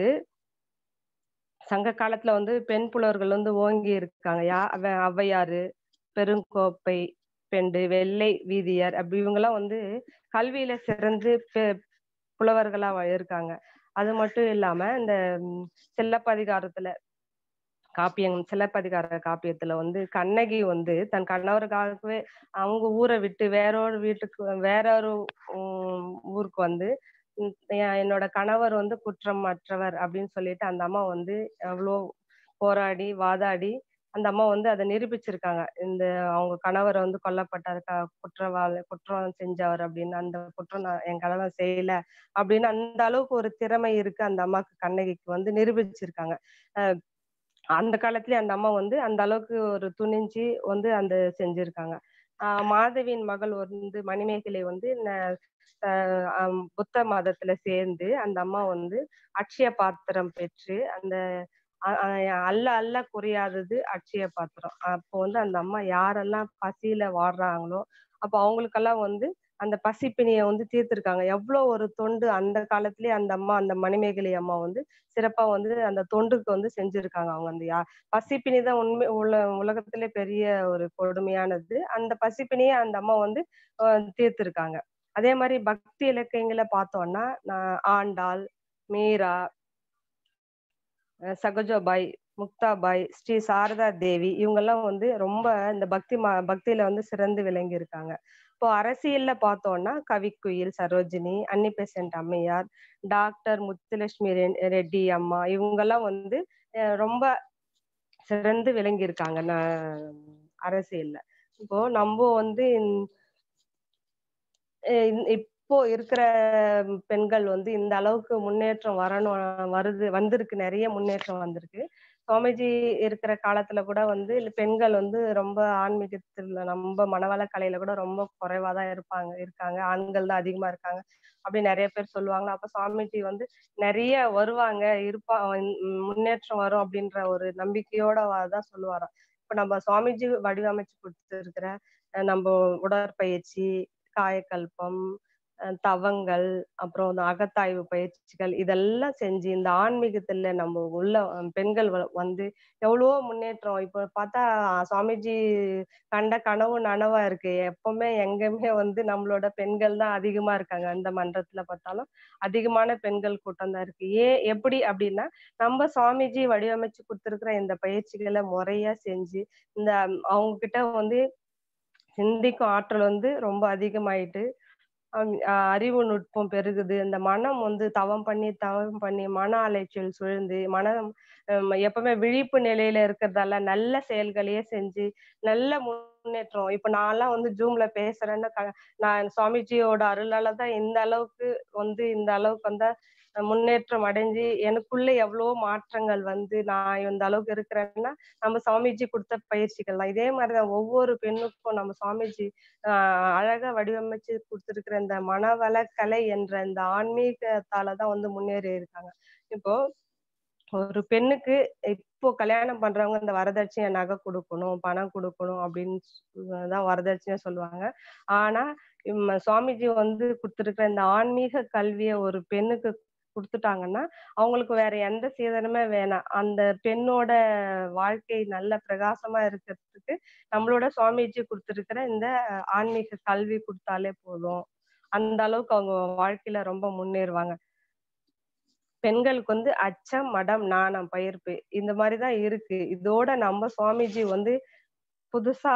சங்க காலத்துல வந்து பெண் புலவர்கள் வந்து ஓங்கி இருக்காங்க யா ஔவையாரு பெருங்கோப்பை பெண்டு வெள்ளை வீதியார் அப்படி இவங்கெல்லாம் வந்து கல்வியில சிறந்து புலவர்களா இருக்காங்க அது மட்டும் இல்லாம இந்த சிலப்பதிகாரத்துல காப்பியம் சிலப்பதிகார காப்பியத்துல வந்து கண்ணகி வந்து தன் கணவருக்காகவே அவங்க ஊரை விட்டு வேறொரு வீட்டுக்கு வேறொரு ஊருக்கு வந்து என்னோட கணவர் வந்து குற்றமற்றவர் அப்படின்னு சொல்லிட்டு அந்த அம்மா வந்து எவ்வளோ போராடி வாதாடி அந்த அம்மா வந்து அதை நிரூபிச்சிருக்காங்க இந்த அவங்க கணவர் வந்து கொல்லப்பட்டார் குற்றவாளி குற்றம் செஞ்சவர் அப்படின்னு அந்த குற்றம் நான் என் கணவர் செய்யல அப்படின்னு அந்த அளவுக்கு ஒரு திறமை இருக்கு அந்த அம்மாக்கு கண்ணகிக்கு வந்து நிரூபிச்சிருக்காங்க அந்த காலத்துலயே அந்த அம்மா வந்து அந்த அளவுக்கு ஒரு துணிஞ்சு வந்து அந்த செஞ்சிருக்காங்க ஆஹ் மாதவியின் மகள் வந்து மணிமேகலை வந்து புத்த மதத்துல சேர்ந்து அந்த அம்மா வந்து அட்சய பாத்திரம் பெற்று அந்த அல்ல அல்ல குறையாதது அட்சய பாத்திரம் அப்போ வந்து அந்த அம்மா யாரெல்லாம் பசியில வாடுறாங்களோ அப்போ அவங்களுக்கெல்லாம் வந்து அந்த பசிப்பினியை வந்து தீர்த்திருக்காங்க எவ்வளவு ஒரு தொண்டு அந்த காலத்திலேயே அந்த அம்மா அந்த மணிமேகலை அம்மா வந்து சிறப்பா வந்து அந்த தொண்டுக்கு வந்து செஞ்சிருக்காங்க அவங்க அந்த யா பசிப்பினி தான் உண்மை உல உலகத்திலே பெரிய ஒரு கொடுமையானது அந்த பசிப்பினியை அந்த அம்மா வந்து தீர்த்திருக்காங்க அதே மாதிரி பக்தி இலக்கியங்களை பார்த்தோம்னா ஆண்டாள் மீரா சகஜோபாய் முக்தாபாய் ஸ்ரீ சாரதா தேவி இவங்கெல்லாம் வந்து ரொம்ப இந்த பக்தி மா பக்தியில வந்து சிறந்து விளங்கி இருக்காங்க இப்போ அரசியல்ல பார்த்தோம்னா கவிக்குயில் சரோஜினி அன்னி பெசன்ட் அம்மையார் டாக்டர் முத்துலட்சுமி ரெட்டி அம்மா இவங்கெல்லாம் வந்து ரொம்ப சிறந்து விளங்கி இருக்காங்க அரசியல்ல இப்போ நம்ம வந்து இப்போ இருக்கிற பெண்கள் வந்து இந்த அளவுக்கு முன்னேற்றம் வரணும் வருது வந்திருக்கு நிறைய முன்னேற்றம் வந்திருக்கு சுவாமிஜி இருக்கிற காலத்துல கூட வந்து பெண்கள் வந்து ரொம்ப ஆன்மீகத்துல நம்ம மனவள கலையில கூட ரொம்ப குறைவா தான் இருப்பாங்க இருக்காங்க ஆண்கள் தான் அதிகமா இருக்காங்க அப்படி நிறைய பேர் சொல்லுவாங்க அப்ப சுவாமிஜி வந்து நிறைய வருவாங்க இருப்பா முன்னேற்றம் வரும் அப்படின்ற ஒரு நம்பிக்கையோட தான் சொல்லுவாராம் இப்ப நம்ம சுவாமிஜி வடிவமைச்சு கொடுத்துருக்கிற நம்ம உடற்பயிற்சி காயக்கல்பம் தவங்கள் அப்புறம் இந்த அகத்தாய்வு பயிற்சிகள் இதெல்லாம் செஞ்சு இந்த ஆன்மீகத்துல நம்ம உள்ள பெண்கள் வந்து எவ்வளவோ முன்னேற்றம் இப்போ பார்த்தா சுவாமிஜி கண்ட கனவு நனவா இருக்கு எப்பவுமே எங்கேயுமே வந்து நம்மளோட பெண்கள் தான் அதிகமா இருக்காங்க அந்த மன்றத்துல பார்த்தாலும் அதிகமான பெண்கள் கூட்டம் தான் இருக்கு ஏன் எப்படி அப்படின்னா நம்ம சுவாமிஜி வடிவமைச்சு கொடுத்துருக்கிற இந்த பயிற்சிகளை முறையா செஞ்சு இந்த அவங்க கிட்ட வந்து சிந்திக்கும் ஆற்றல் வந்து ரொம்ப அதிகமாயிட்டு அறிவு நுட்பம் பெருகுது இந்த மனம் வந்து தவம் பண்ணி தவம் பண்ணி மன அலைச்சல் சுழ்ந்து மனம் எப்பவுமே விழிப்பு நிலையில இருக்கிறதால நல்ல செயல்களையே செஞ்சு நல்ல முன்னேற்றம் இப்ப நான்லாம் வந்து ஜூம்ல பேசுறேன்னு நான் சுவாமிஜியோட அருளால தான் இந்த அளவுக்கு வந்து இந்த அளவுக்கு வந்தா முன்னேற்றம் அடைஞ்சு எனக்குள்ள எவ்வளவோ மாற்றங்கள் வந்து நான் இந்த அளவுக்கு இருக்கிறேன்னா நம்ம சுவாமிஜி கொடுத்த பயிற்சிகள் தான் இதே மாதிரிதான் ஒவ்வொரு பெண்ணுக்கும் நம்ம சுவாமிஜி ஆஹ் அழகா வடிவமைச்சு கொடுத்திருக்கிற இந்த மனவள கலை என்ற இந்த ஆன்மீகத்தாலதான் வந்து முன்னேறி இருக்காங்க இப்போ ஒரு பெண்ணுக்கு இப்போ கல்யாணம் பண்றவங்க இந்த வரதட்சணை நகை கொடுக்கணும் பணம் கொடுக்கணும் அப்படின்னு தான் வரதட்சணை சொல்லுவாங்க ஆனா இம்ம சுவாமிஜி வந்து கொடுத்திருக்கிற இந்த ஆன்மீக கல்வியை ஒரு பெண்ணுக்கு கொடுத்துட்டாங்கன்னா அவங்களுக்கு வேற எந்த சீதனமே வேணாம் அந்த பெண்ணோட வாழ்க்கை நல்ல பிரகாசமா இருக்கிறதுக்கு நம்மளோட சுவாமிஜி கொடுத்திருக்கிற இந்த ஆன்மீக கல்வி கொடுத்தாலே போதும் அந்த அளவுக்கு அவங்க வாழ்க்கையில ரொம்ப முன்னேறுவாங்க பெண்களுக்கு வந்து அச்சம் மடம் நாணம் பயிர்ப்பு இந்த மாதிரிதான் இருக்கு இதோட நம்ம சுவாமிஜி வந்து புதுசா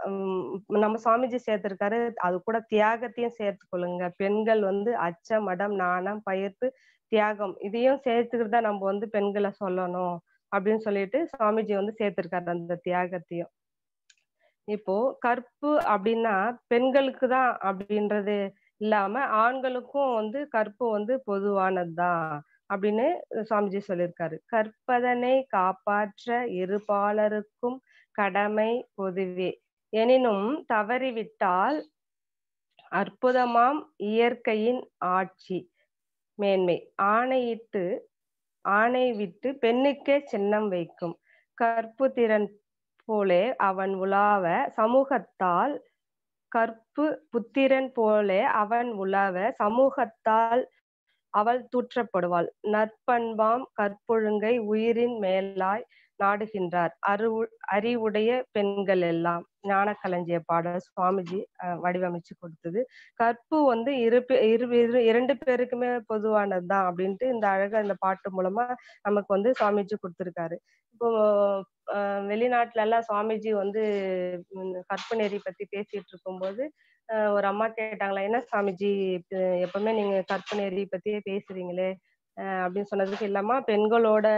நம்ம சுவாமிஜி சேர்த்திருக்காரு அது கூட தியாகத்தையும் சேர்த்து கொள்ளுங்க பெண்கள் வந்து அச்சம் மடம் நாணம் பயிர்ப்பு தியாகம் இதையும் சேர்த்துக்கிட்டு தான் நம்ம வந்து பெண்களை சொல்லணும் அப்படின்னு சொல்லிட்டு சுவாமிஜி வந்து சேர்த்திருக்காரு அந்த தியாகத்தையும் இப்போ கற்பு அப்படின்னா பெண்களுக்கு தான் அப்படின்றது இல்லாம ஆண்களுக்கும் வந்து கற்பு வந்து பொதுவானதுதான் அப்படின்னு சுவாமிஜி சொல்லியிருக்காரு கற்பதனை காப்பாற்ற இருபாலருக்கும் கடமை பொதுவே எனினும் தவறிவிட்டால் அற்புதமாம் இயற்கையின் ஆட்சி மேன்மை ஆணையிட்டு ஆணை விட்டு பெண்ணுக்கே சின்னம் வைக்கும் கற்பு திறன் போலே அவன் உலாவ சமூகத்தால் கற்பு புத்திரன் போலே அவன் உலாவ சமூகத்தால் அவள் தூற்றப்படுவாள் நற்பண்பாம் கற்பொழுங்கை உயிரின் மேலாய் நாடுகின்றார் அரு அறிவுடைய பெண்கள் எல்லாம் ஞான களஞ்சிய பாடல் சுவாமிஜி வடிவமைச்சு கொடுத்தது கற்பு வந்து இரு இரு இரண்டு பேருக்குமே பொதுவானதுதான் அப்படின்ட்டு இந்த அழகா இந்த பாட்டு மூலமா நமக்கு வந்து சுவாமிஜி கொடுத்திருக்காரு இப்போ வெளிநாட்டுல எல்லாம் சுவாமிஜி வந்து கற்பு நெறி பத்தி பேசிட்டு இருக்கும்போது ஒரு அம்மா கேட்டாங்களா என்ன சாமிஜி எப்பவுமே நீங்க கற்பு நெறி பத்தியே பேசுறீங்களே அப்படின்னு சொன்னதுக்கு இல்லாம பெண்களோட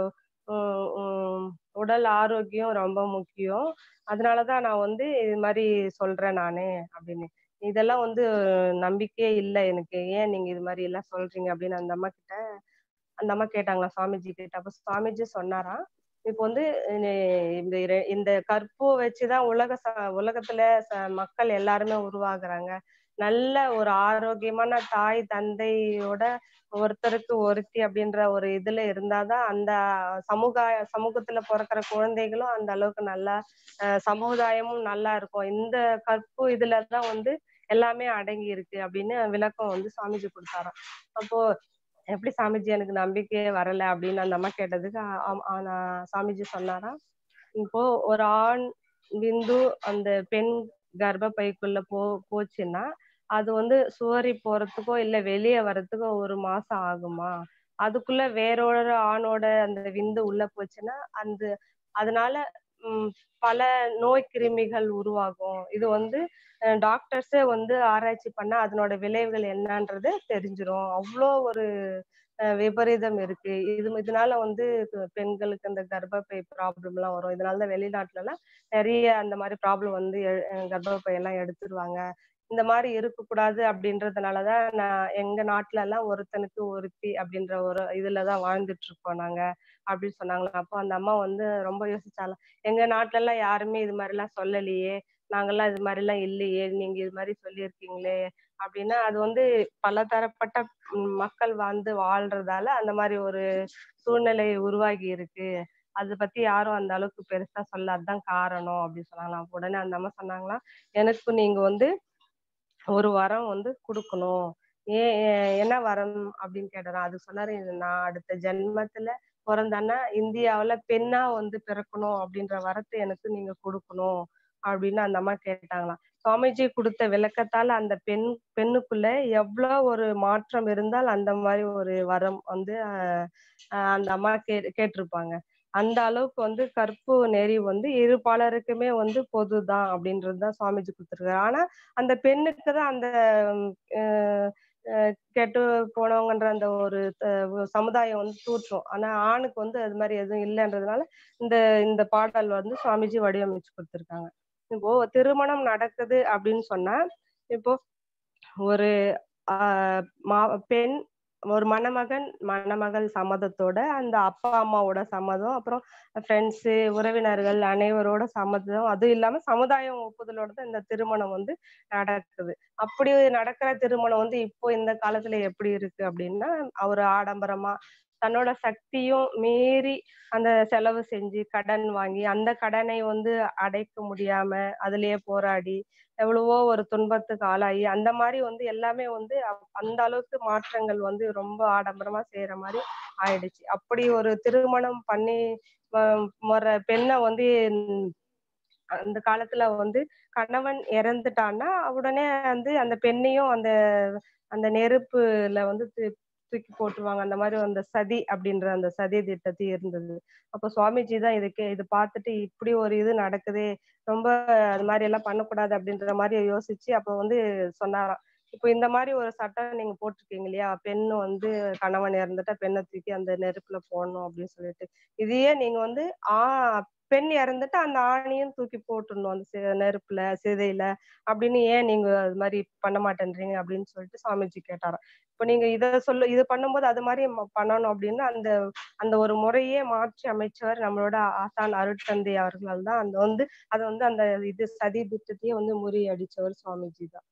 உடல் ஆரோக்கியம் ரொம்ப முக்கியம் அதனாலதான் நான் வந்து இது மாதிரி சொல்றேன் நானு அப்படின்னு இதெல்லாம் வந்து நம்பிக்கையே இல்லை எனக்கு ஏன் நீங்க இது மாதிரி எல்லாம் சொல்றீங்க அப்படின்னு அந்த அம்மா கிட்ட அந்த அம்மா கேட்டாங்களா சுவாமிஜி கிட்ட அப்ப சுவாமிஜி சொன்னாராம் இப்போ வந்து இந்த இந்த கற்பு வச்சுதான் உலக உலகத்துல மக்கள் எல்லாருமே உருவாகுறாங்க நல்ல ஒரு ஆரோக்கியமான தாய் தந்தையோட ஒருத்தருக்கு ஒருத்தி அப்படின்ற ஒரு இதுல இருந்தாதான் அந்த சமுதாய சமூகத்துல பிறக்கிற குழந்தைகளும் அந்த அளவுக்கு நல்லா சமுதாயமும் நல்லா இருக்கும் இந்த கற்பு இதுலதான் வந்து எல்லாமே அடங்கி இருக்கு அப்படின்னு விளக்கம் வந்து சுவாமிஜி கொடுத்தாராம் அப்போ எப்படி சாமிஜி எனக்கு நம்பிக்கையே வரல அப்படின்னு அந்த அம்மா கேட்டதுக்கு சாமிஜி சொன்னாராம் இப்போ ஒரு ஆண் விந்து அந்த பெண் கர்ப்பப்பைக்குள்ள போ போச்சுன்னா அது வந்து சுவரி போறதுக்கோ இல்ல வெளியே வர்றதுக்கோ ஒரு மாசம் ஆகுமா அதுக்குள்ள வேறொரு ஆணோட அந்த விந்து உள்ள போச்சுன்னா அந்த அதனால உம் பல நோய் கிருமிகள் உருவாகும் இது வந்து டாக்டர்ஸே வந்து ஆராய்ச்சி பண்ணா அதனோட விளைவுகள் என்னன்றது தெரிஞ்சிரும் அவ்வளோ ஒரு விபரீதம் இருக்கு இது இதனால வந்து பெண்களுக்கு அந்த கர்ப்பப்பை ப்ராப்ளம் எல்லாம் வரும் இதனாலதான் வெளிநாட்டுல எல்லாம் நிறைய அந்த மாதிரி ப்ராப்ளம் வந்து கர்ப்பப்பை எல்லாம் எடுத்துருவாங்க இந்த மாதிரி இருக்கக்கூடாது அப்படின்றதுனாலதான் நான் எங்க நாட்டுல எல்லாம் ஒருத்தனுக்கு ஒருத்தி அப்படின்ற ஒரு இதுலதான் வாழ்ந்துட்டு இருக்கோம் நாங்க அப்படின்னு சொன்னாங்களா அப்போ அந்த அம்மா வந்து ரொம்ப யோசிச்சாலும் எங்க நாட்டுல எல்லாம் யாருமே இது மாதிரி எல்லாம் சொல்லலையே நாங்கெல்லாம் இது மாதிரி எல்லாம் இல்லையே நீங்க இது மாதிரி சொல்லியிருக்கீங்களே அப்படின்னா அது வந்து பலதரப்பட்ட மக்கள் வந்து வாழ்றதால அந்த மாதிரி ஒரு சூழ்நிலை உருவாகி இருக்கு அதை பத்தி யாரும் அந்த அளவுக்கு பெருசா சொல்ல அதுதான் காரணம் அப்படின்னு சொன்னாங்களாம் உடனே அந்த அம்மா சொன்னாங்களா எனக்கு நீங்க வந்து ஒரு வரம் வந்து கொடுக்கணும் ஏன் என்ன வரம் அப்படின்னு கேட்டாராம் அது சொன்னாரு நான் அடுத்த ஜென்மத்துல பிறந்தேன்னா இந்தியாவுல பெண்ணா வந்து பிறக்கணும் அப்படின்ற வரத்தை எனக்கு நீங்க கொடுக்கணும் அப்படின்னு அந்த அம்மா கேட்டாங்களாம் சுவாமிஜி கொடுத்த விளக்கத்தால அந்த பெண் பெண்ணுக்குள்ள எவ்வளவு ஒரு மாற்றம் இருந்தால் அந்த மாதிரி ஒரு வரம் வந்து அந்த அம்மா கே கேட்டிருப்பாங்க அந்த அளவுக்கு வந்து கற்பு நெறி வந்து இரு பலருக்குமே வந்து பொதுதான் அப்படின்றதுதான் சுவாமிஜி கொடுத்துருக்காரு ஆனா அந்த பெண்ணுக்கு தான் அந்த கெட்டு போனவங்கன்ற அந்த ஒரு சமுதாயம் வந்து தூற்றும் ஆனா ஆணுக்கு வந்து அது மாதிரி எதுவும் இல்லைன்றதுனால இந்த இந்த பாடல் வந்து சுவாமிஜி வடிவமைச்சு கொடுத்துருக்காங்க இப்போ திருமணம் நடக்குது அப்படின்னு சொன்னா இப்போ ஒரு ஆஹ் மா பெண் ஒரு மணமகன் மணமகள் சம்மதத்தோட அந்த அப்பா அம்மாவோட சம்மதம் அப்புறம் ஃப்ரெண்ட்ஸ் உறவினர்கள் அனைவரோட சம்மதம் அதுவும் இல்லாம சமுதாயம் ஒப்புதலோட தான் இந்த திருமணம் வந்து நடக்குது அப்படி நடக்கிற திருமணம் வந்து இப்போ இந்த காலத்துல எப்படி இருக்கு அப்படின்னா அவர் ஆடம்பரமா தன்னோட சக்தியும் மீறி அந்த செலவு செஞ்சு கடன் வாங்கி அந்த கடனை வந்து அடைக்க முடியாம அதுலயே போராடி எவ்வளவோ ஒரு துன்பத்துக்கு ஆளாகி அந்த மாதிரி வந்து எல்லாமே வந்து அப்- அந்த அளவுக்கு மாற்றங்கள் வந்து ரொம்ப ஆடம்பரமா செய்யற மாதிரி ஆயிடுச்சு அப்படி ஒரு திருமணம் பண்ணி ம- முற பெண்ணை வந்து ம், அந்த காலத்துல வந்து கணவன் இறந்துட்டான்னா உடனே வந்து அந்த பெண்ணையும் அந்த அந்த நெருப்புல வந்து தூ- தூக்கி போட்டுருவாங்க அந்த மாதிரி அந்த சதி அப்படின்ற அந்த சதி திட்டத்தி இருந்தது அப்போ சுவாமிஜி தான் இதுக்கு இது பார்த்துட்டு இப்படி ஒரு இது நடக்குதே ரொம்ப அது மாதிரி எல்லாம் பண்ணக்கூடாது அப்படின்ற மாதிரி யோசிச்சு அப்போ வந்து சொன்னாராம் இப்போ இந்த மாதிரி ஒரு சட்டம் நீங்க போட்டிருக்கீங்க இல்லையா பெண் வந்து கணவன் இறந்துட்டா பெண்ணை தூக்கி அந்த நெருப்புல போடணும் அப்படின்னு சொல்லிட்டு இதையே நீங்க வந்து ஆ பெண் இறந்துட்டு அந்த ஆணையும் தூக்கி போட்டுடணும் அந்த சி- நெருப்புல சிதையில அப்படின்னு ஏன் நீங்க அது மாதிரி பண்ண மாட்டேன்றீங்க அப்படின்னு சொல்லிட்டு சுவாமிஜி கேட்டாராம் இப்போ நீங்க இத சொல்ல இது பண்ணும்போது அது மாதிரி ம- பண்ணணும் அப்படின்னு அந்த அந்த ஒரு முறையே மாற்றி அமைச்சவர் நம்மளோட ஆசான் அருட்தந்தை அவர்களால் தான் அந்த வந்து அதை வந்து அந்த இது சதி திட்டத்தையே வந்து முறியடிச்சவர் சுவாமிஜி தான்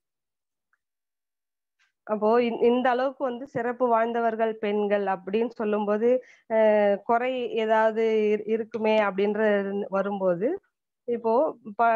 அப்போ இந்த- இந்த அளவுக்கு வந்து சிறப்பு வாய்ந்தவர்கள் பெண்கள் அப்படின்னு சொல்லும்போது அஹ் குறை ஏதாவது இரு- இருக்குமே அப்படின்ற வரும்போது இப்போ இப்ப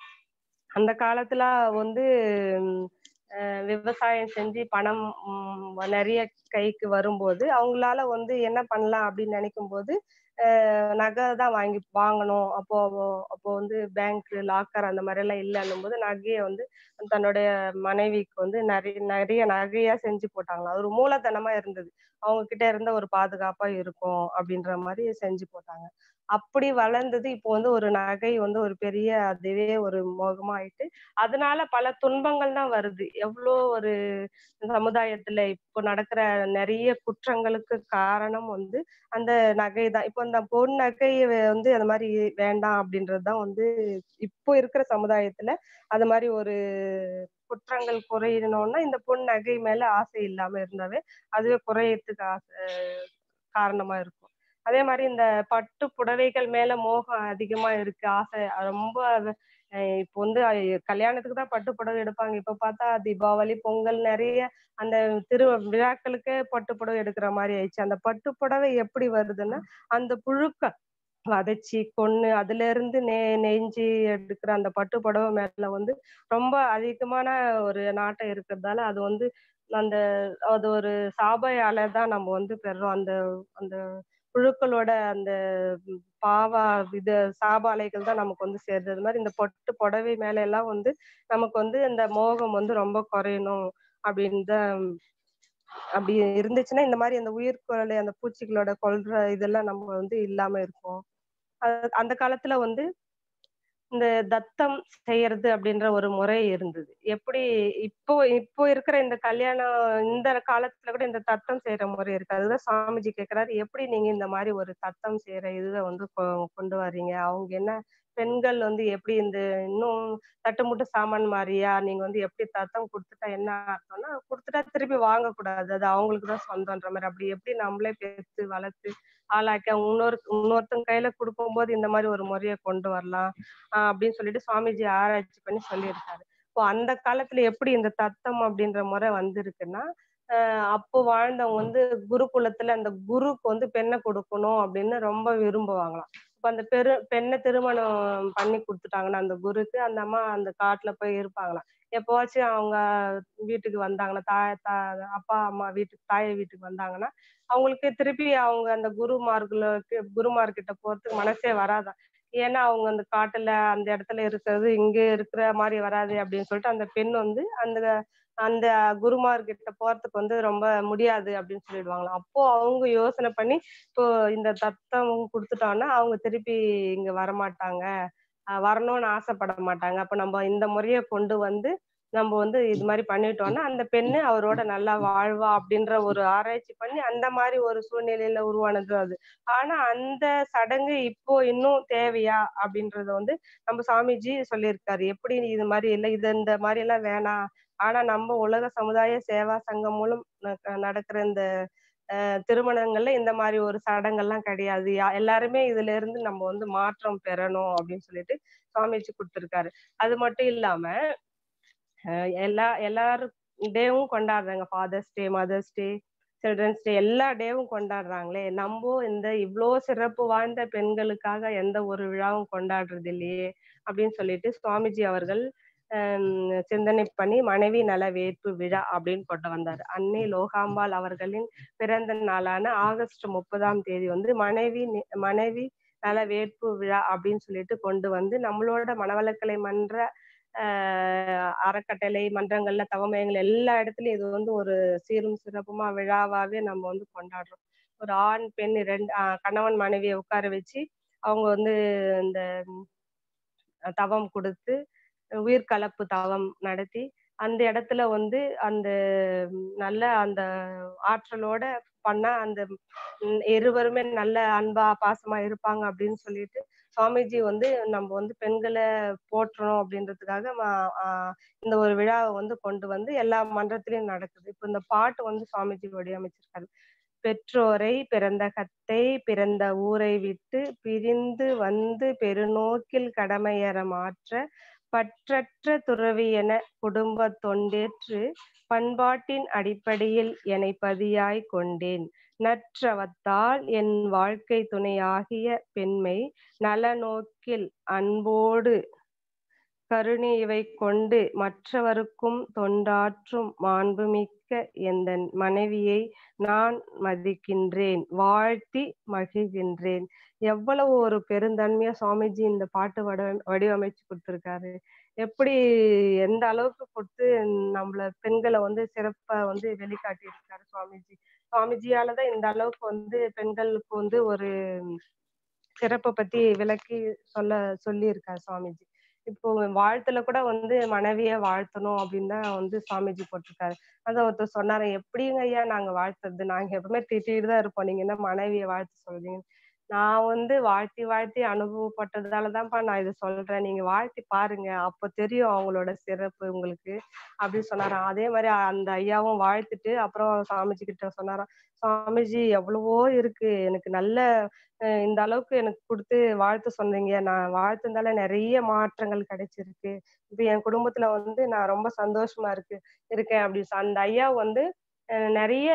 அந்த காலத்துல வந்து ம், அஹ் விவசாயம் செஞ்சு பணம் ம், நிறைய கைக்கு வரும்போது அவங்களால வந்து என்ன பண்ணலாம் அப்படின்னு நினைக்கும் போது அஹ் நகை தான் வாங்கி வாங்கணும் அப்போ அப்போ வந்து பேங்க் லாக்கர் அந்த மாதிரி எல்லாம் இல்லைன்னும் போது நகையை வந்து தன்னுடைய மனைவிக்கு வந்து நிறைய நிறைய நகையா செஞ்சு போட்டாங்களாம் அது ஒரு மூலதனமா இருந்தது அவங்க கிட்ட இருந்த ஒரு பாதுகாப்பா இருக்கும் அப்படின்ற மாதிரி செஞ்சு போட்டாங்க அப்படி வளர்ந்தது இப்போ வந்து ஒரு நகை வந்து ஒரு பெரிய அதுவே ஒரு மோகமா ஆயிட்டு அதனால பல துன்பங்கள் தான் வருது எவ்வளோ ஒரு சமுதாயத்துல இப்போ நடக்கிற நிறைய குற்றங்களுக்கு காரணம் வந்து அந்த நகை தான் இப்போ அந்த பொன் நகை வந்து அந்த மாதிரி வேண்டாம் அப்படின்றது தான் வந்து இப்போ இருக்கிற சமுதாயத்துல அது மாதிரி ஒரு குற்றங்கள் குறையணும்னா இந்த பொன் நகை மேல ஆசை இல்லாம இருந்தாவே அதுவே குறையறதுக்கு ஆசை காரணமா இருக்கும் அதே மாதிரி இந்த பட்டு புடவைகள் மேல மோகம் அதிகமா இருக்கு ஆசை ரொம்ப அஹ் இப்போ வந்து அஹ் கல்யாணத்துக்கு தான் பட்டு புடவை எடுப்பாங்க இப்ப பார்த்தா தீபாவளி பொங்கல் நிறைய அந்த திரு விழாக்களுக்கே பட்டு புடவை எடுக்கிற மாதிரி ஆயிடுச்சு அந்த பட்டு புடவை எப்படி வருதுன்னா அந்த புழுக்க வதச்சி கொன்னு அதுல இருந்து நெ நெஞ்சு எடுக்கிற அந்த பட்டு புடவை மேல வந்து ரொம்ப அதிகமான ஒரு நாட்டம் இருக்கிறதால அது வந்து அந்த அது ஒரு சாபையால தான் நம்ம வந்து பெறுறோம் அந்த அந்த புழுக்களோட அந்த பாவா இது சாபாலைகள் தான் நமக்கு வந்து சேருது அது மாதிரி இந்த பொட்டு புடவை மேல எல்லாம் வந்து நமக்கு வந்து இந்த மோகம் வந்து ரொம்ப குறையணும் அப்படின்னு தான் அப்படி இருந்துச்சுன்னா இந்த மாதிரி அந்த உயிர்கொலை அந்த பூச்சிகளோட கொல்ற இதெல்லாம் நம்ம வந்து இல்லாம இருக்கும் அது- அந்த காலத்துல வந்து இந்த தத்தம் செய்யறது அப்படின்ற ஒரு முறை இருந்தது எப்படி இப்போ இப்போ இருக்கிற இந்த கல்யாணம் இந்த காலத்துல கூட இந்த தத்தம் செய்யற முறை இருக்கு அதுதான் சாமிஜி கேக்குறாரு எப்படி நீங்க இந்த மாதிரி ஒரு தத்தம் செய்யற இதுல வந்து கொ- கொண்டு வர்றீங்க அவங்க என்ன பெண்கள் வந்து எப்படி இந்த இன்னும் தட்டுமுட்டு சாமான் மாதிரியா நீங்க வந்து எப்படி தத்தம் கொடுத்துட்டா என்ன அர்த்தம்னா கொடுத்துட்டா திருப்பி வாங்கக்கூடாது அது அவங்களுக்கு தான் சொந்தன்ற மாதிரி அப்படி எப்படி நம்மளே பெற்று வளர்த்து ஆளாக்கி அவங்க இன்னொரு இன்னொருத்தங்க கையில கொடுக்கும்போது இந்த மாதிரி ஒரு முறையை கொண்டு வரலாம் ஆஹ் அப்படின்னு சொல்லிட்டு சுவாமிஜி ஆராய்ச்சி பண்ணி சொல்லியிருக்காரு இப்போ அந்த காலத்துல எப்படி இந்த தத்தம் அப்படின்ற முறை வந்திருக்குன்னா ஆஹ் அப்போ வாழ்ந்தவங்க வந்து குருகுலத்துல அந்த குருக்கு வந்து பெண்ணை கொடுக்கணும் அப்படின்னு ரொம்ப விரும்புவாங்களாம் இப்ப அந்த பெரு பெண்ணை திருமணம் பண்ணி கொடுத்துட்டாங்கன்னா அந்த குருக்கு அந்த அம்மா அந்த காட்டுல போய் இருப்பாங்களாம் எப்போவாச்சும் அவங்க வீட்டுக்கு வந்தாங்கன்னா தாய் தா அப்பா அம்மா வீட்டுக்கு தாய் வீட்டுக்கு வந்தாங்கன்னா அவங்களுக்கு திருப்பி அவங்க அந்த குருமார்களுக்கு குருமார்கிட்ட போறதுக்கு மனசே வராதான் ஏன்னா அவங்க அந்த காட்டுல அந்த இடத்துல இருக்கிறது இங்க இருக்கிற மாதிரி வராது அப்படின்னு சொல்லிட்டு அந்த பெண் வந்து அந்த அந்த குருமார்கிட்ட போறதுக்கு வந்து ரொம்ப முடியாது அப்படின்னு சொல்லிடுவாங்களாம் அப்போ அவங்க யோசனை பண்ணி இப்போ இந்த தத்தம் கொடுத்துட்டோம்னா அவங்க திருப்பி இங்க வரமாட்டாங்க ஆஹ் வரணும்னு ஆசைப்பட மாட்டாங்க அப்ப நம்ம இந்த முறையை கொண்டு வந்து நம்ம வந்து இது மாதிரி பண்ணிட்டோம்னா அந்த பெண்ணு அவரோட நல்லா வாழ்வா அப்படின்ற ஒரு ஆராய்ச்சி பண்ணி அந்த மாதிரி ஒரு சூழ்நிலையில உருவானது அது ஆனா அந்த சடங்கு இப்போ இன்னும் தேவையா அப்படின்றத வந்து நம்ம சாமிஜி சொல்லியிருக்காரு எப்படி இது மாதிரி இல்லை இது இந்த மாதிரி எல்லாம் வேணாம் ஆனா நம்ம உலக சமுதாய சேவா சங்கம் மூலம் ந- நடக்கிற இந்த அஹ், திருமணங்கள்ல இந்த மாதிரி ஒரு சடங்கெல்லாம் கிடையாது யா- எல்லாருமே இதுல இருந்து நம்ம வந்து மாற்றம் பெறணும் அப்படின்னு சொல்லிட்டு சுவாமிஜி கொடுத்திருக்காரு அது மட்டும் இல்லாம அஹ் எல்லா எல்லாரும் டேவும் கொண்டாடுறாங்க father's day mother's day children's day எல்லா டேவும் கொண்டாடுறாங்களே நம்ம இந்த இவ்வளோ சிறப்பு வாய்ந்த பெண்களுக்காக எந்த ஒரு விழாவும் கொண்டாடுறது இல்லையே அப்படின்னு சொல்லிட்டு சுவாமிஜி அவர்கள் ஹம், சிந்தனை பண்ணி மனைவி நல வேட்பு விழா அப்படின்னு கொண்டு வந்தார் அன்னை லோகாம்பாள் அவர்களின் பிறந்த நாளான ஆகஸ்ட் முப்பதாம் தேதி வந்து மனைவி நி- மனைவி நல வேட்பு விழா அப்படின்னு சொல்லிட்டு கொண்டு வந்து நம்மளோட மனவளக்கலை மன்ற ஆஹ் அறக்கட்டளை மன்றங்கள்ல தவமயங்கள் எல்லா இடத்துலயும் இது வந்து ஒரு சீரும் சிறப்புமா விழாவாவே நம்ம வந்து கொண்டாடுறோம் ஒரு ஆண் பெண் ரெண்டு ஆஹ் கணவன் மனைவியை உட்கார வச்சு அவங்க வந்து இந்த அஹ் தவம் கொடுத்து உயிர் கலப்பு தவம் நடத்தி அந்த இடத்துல வந்து அந்த ம், நல்ல அந்த ஆற்றலோட பண்ணா அந்த ம், இருவருமே நல்ல அன்பா பாசமா இருப்பாங்க அப்படின்னு சொல்லிட்டு சுவாமிஜி வந்து நம்ம வந்து பெண்களை போற்றணும் அப்படின்றதுக்காக ம- ஆஹ் இந்த ஒரு விழாவை வந்து கொண்டு வந்து எல்லா மன்றத்திலயும் நடக்குது இப்ப இந்த பாட்டு வந்து சுவாமிஜி வடிவமைச்சிருக்காரு பெற்றோரை பிறந்த கத்தை பிறந்த ஊரை விட்டு பிரிந்து வந்து பெருநோக்கில் கடமையற மாற்ற பற்றற்ற துறவி என குடும்ப தொண்டேற்று பண்பாட்டின் அடிப்படையில் என்னை பதியாய் கொண்டேன் நற்றவத்தால் என் வாழ்க்கை துணையாகிய பெண்மை நலநோக்கில் அன்போடு கருணை இவை கொண்டு மற்றவருக்கும் தொண்டாற்றும் மாண்புமிக்க எந்தன் மனைவியை நான் மதிக்கின்றேன் வாழ்த்தி மகிழ்கின்றேன் எவ்வளவு ஒரு பெருந்தன்மையா சுவாமிஜி இந்த பாட்டு வட வடிவமைச்சு கொடுத்திருக்காரு எப்படி எந்த அளவுக்கு கொடுத்து நம்மள பெண்களை வந்து சிறப்பா வந்து வெளிக்காட்டி இருக்காரு சுவாமிஜி சுவாமிஜியாலதான் இந்த அளவுக்கு வந்து பெண்களுக்கு வந்து ஒரு சிறப்பை பத்தி விளக்கி சொல்ல சொல்லி இருக்காரு சுவாமிஜி இப்போ வாழ்த்துல கூட வந்து மனைவிய வாழ்த்தணும் அப்படின்னு தான் வந்து சுவாமிஜி போட்டிருக்காரு அதான் ஒருத்தர் சொன்னாரு எப்படிங்க ஐயா நாங்க வாழ்த்துறது நாங்க எப்பவுமே திட்டிட்டு தான் இருப்போம் நீங்க என்ன மனைவிய வாழ்த்து சொல்றீங்க நான் வந்து வாழ்த்தி வாழ்த்தி அனுபவப்பட்டதாலதான்ப்பா நான் இதை சொல்றேன் நீங்க வாழ்த்தி பாருங்க அப்ப தெரியும் அவங்களோட சிறப்பு உங்களுக்கு அப்படின்னு சொன்னாராம் அதே மாதிரி அந்த ஐயாவும் வாழ்த்துட்டு அப்புறம் சாமிஜி கிட்ட சொன்னாராம் சாமிஜி எவ்வளவோ இருக்கு எனக்கு நல்ல அஹ் இந்த அளவுக்கு எனக்கு கொடுத்து வாழ்த்து சொன்னீங்க நான் வாழ்த்துனால நிறைய மாற்றங்கள் கிடைச்சிருக்கு இப்ப என் குடும்பத்துல வந்து நான் ரொம்ப சந்தோஷமா இருக்கு இருக்கேன் அப்படி சொ- அந்த ஐயா வந்து அஹ் நிறைய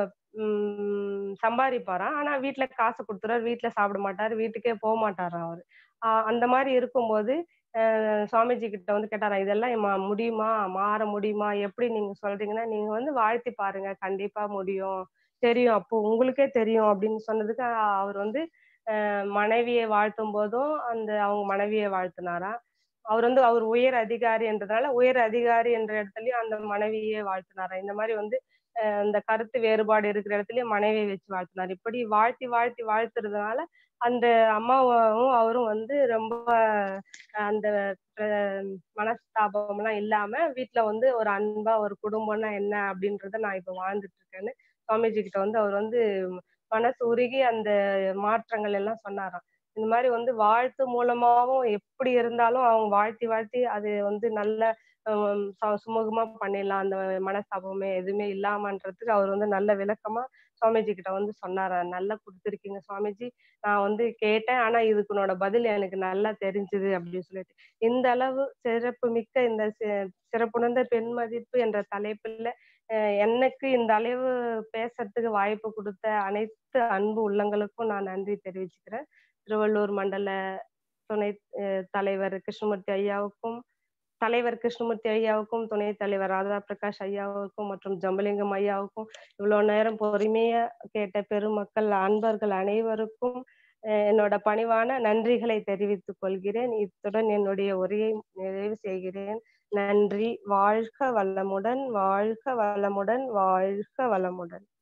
உம் சம்பாதிப்பாராம் ஆனா வீட்டுல காசு கொடுத்துருவாரு வீட்டுல சாப்பிட மாட்டாரு வீட்டுக்கே போக மாட்டாராம் அவரு ஆஹ் அந்த மாதிரி இருக்கும்போது அஹ் சுவாமிஜி கிட்ட வந்து கேட்டாராம் இதெல்லாம் ம- முடியுமா மாற முடியுமா எப்படி நீங்க சொல்றீங்கன்னா நீங்க வந்து வாழ்த்தி பாருங்க கண்டிப்பா முடியும் தெரியும் அப்போ உங்களுக்கே தெரியும் அப்படின்னு சொன்னதுக்கு அஹ் அவர் வந்து அஹ் மனைவியை வாழ்த்தும் போதும் அந்த அவங்க மனைவியை வாழ்த்தினாராம் அவர் வந்து அவர் உயர் அதிகாரின்றதுனால உயர் அதிகாரி என்ற இடத்துலயும் அந்த மனைவியே வாழ்த்தினாராம் இந்த மாதிரி வந்து அஹ் இந்த கருத்து வேறுபாடு இருக்கிற இடத்துலயும் மனைவியை வச்சு வாழ்த்தினார் இப்படி வாழ்த்தி வாழ்த்தி வாழ்த்துறதுனால அந்த அம்மாவும் அவரும் வந்து ரொம்ப அந்த அஹ் மனஸ்தாபம் எல்லாம் இல்லாம வீட்டுல வந்து ஒரு அன்பா ஒரு குடும்பம்னா என்ன அப்படின்றத நான் இப்ப வாழ்ந்துட்டு இருக்கேன்னு சுவாமிஜி கிட்ட வந்து அவர் வந்து மனசு உருகி அந்த மாற்றங்கள் எல்லாம் சொன்னாராம் இந்த மாதிரி வந்து வாழ்த்து மூலமாவும் எப்படி இருந்தாலும் அவங்க வாழ்த்தி வாழ்த்தி அது வந்து நல்ல ஹம், ச- சுமூகமா பண்ணிடலாம் அந்த மனஸ்தாபமே எதுவுமே இல்லாமன்றதுக்கு அவர் வந்து நல்ல விளக்கமா சுவாமிஜி கிட்ட வந்து சொன்னாரா நல்லா கொடுத்துருக்கீங்க சுவாமிஜி நான் வந்து கேட்டேன் ஆனா இதுக்குனோட பதில் எனக்கு நல்லா தெரிஞ்சுது அப்படின்னு சொல்லிட்டு இந்த அளவு சிறப்பு மிக்க இந்த சி- சிறப்புணர்ந்த பெண் மதிப்பு என்ற தலைப்புல அஹ் எனக்கு இந்த அளவு பேசுறதுக்கு வாய்ப்பு கொடுத்த அனைத்து அன்பு உள்ளங்களுக்கும் நான் நன்றி தெரிவிச்சுக்கிறேன் திருவள்ளூர் மண்டல துணை அஹ் தலைவர் கிருஷ்ணமூர்த்தி ஐயாவுக்கும் தலைவர் கிருஷ்ணமூர்த்தி ஐயாவுக்கும் துணைத் தலைவர் ராதா பிரகாஷ் ஐயாவுக்கும் மற்றும் ஜம்பலிங்கம் ஐயாவுக்கும் இவ்வளவு நேரம் பொறுமையா கேட்ட பெருமக்கள் அன்பர்கள் அனைவருக்கும் அஹ் என்னோட பணிவான நன்றிகளை தெரிவித்துக் கொள்கிறேன் இத்துடன் என்னுடைய உரையை நிறைவு செய்கிறேன் நன்றி வாழ்க வளமுடன் வாழ்க வளமுடன் வாழ்க வளமுடன்